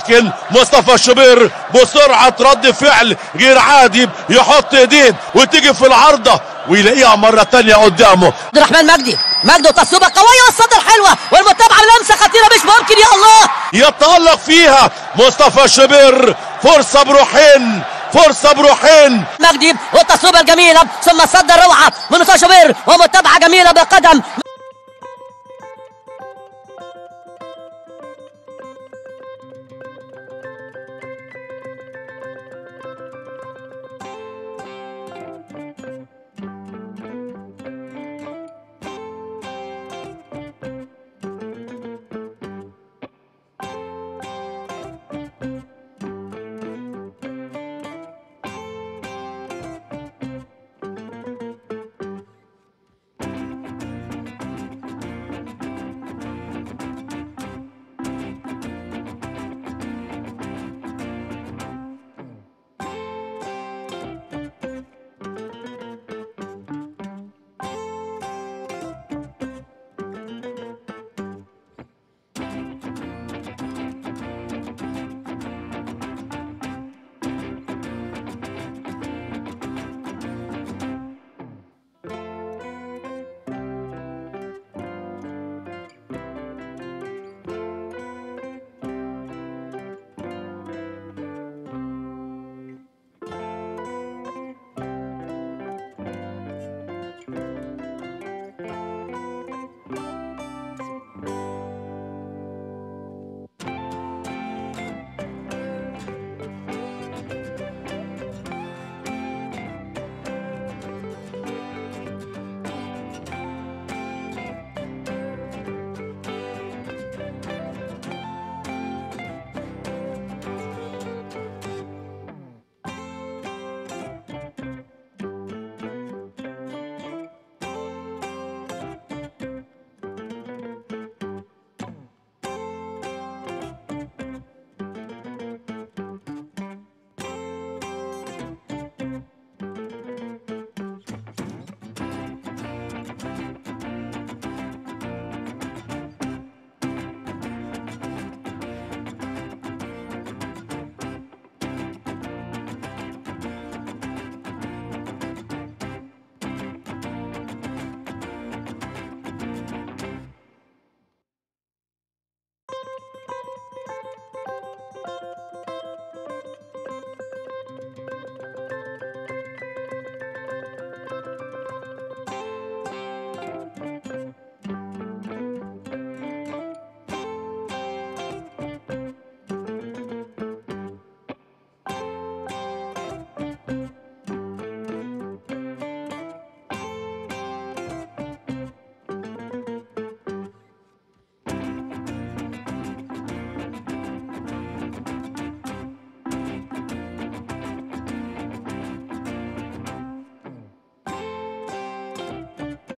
لكن مصطفى الشبير بسرعة رد فعل غير عادي يحط ايدين وتيجي في العارضة ويلاقيها مرة تانية قدامه عبد الرحمن مجدي مجدي وتصويبه قويه والصدر حلوه والمتابعه لمسه خطيره مش ممكن يا الله يتألق فيها مصطفى الشبير فرصة بروحين فرصة بروحين مجدي والتصويبه الجميله ثم الصد الروعه من مصطفى شوبير ومتابعه جميله بقدم